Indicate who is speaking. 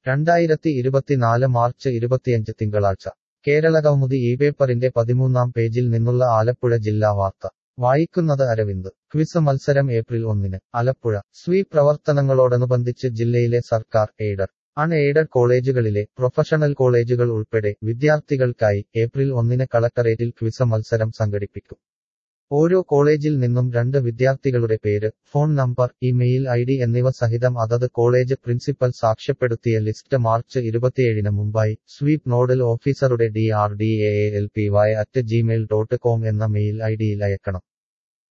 Speaker 1: രണ്ടായിരത്തി ഇരുപത്തിനാല് മാർച്ച് ഇരുപത്തിയഞ്ച് തിങ്കളാഴ്ച കേരളകൗമുദി ഈ പേപ്പറിന്റെ പതിമൂന്നാം പേജിൽ നിന്നുള്ള ആലപ്പുഴ ജില്ലാ വാർത്ത വായിക്കുന്നത് അരവിന്ദ് ക്വിസ് മത്സരം ഏപ്രിൽ ഒന്നിന് ആലപ്പുഴ സ്വീപ് പ്രവർത്തനങ്ങളോടനുബന്ധിച്ച് ജില്ലയിലെ സർക്കാർ എയ്ഡഡ് അൺ എയ്ഡഡ് കോളേജുകളിലെ പ്രൊഫഷണൽ കോളേജുകൾ ഉൾപ്പെടെ വിദ്യാർത്ഥികൾക്കായി ഏപ്രിൽ ഒന്നിന് കളക്ടറേറ്റിൽ ക്വിസ് മത്സരം സംഘടിപ്പിക്കും ഓരോ കോളേജിൽ നിന്നും രണ്ട് വിദ്യാർത്ഥികളുടെ പേര് phone number email I D എന്നിവ സഹിതം അതത് കോളേജ് പ്രിൻസിപ്പൽ സാക്ഷ്യപ്പെടുത്തിയ ലിസ്റ്റ് മാർച്ച് ഇരുപത്തിയേഴിന് മുമ്പായി സ്വീപ് നോഡൽ ഓഫീസറുടെ D R D A L P Y at Gmail dot com എന്ന മെയിൽ ഐ ഡിയിൽ അയക്കണം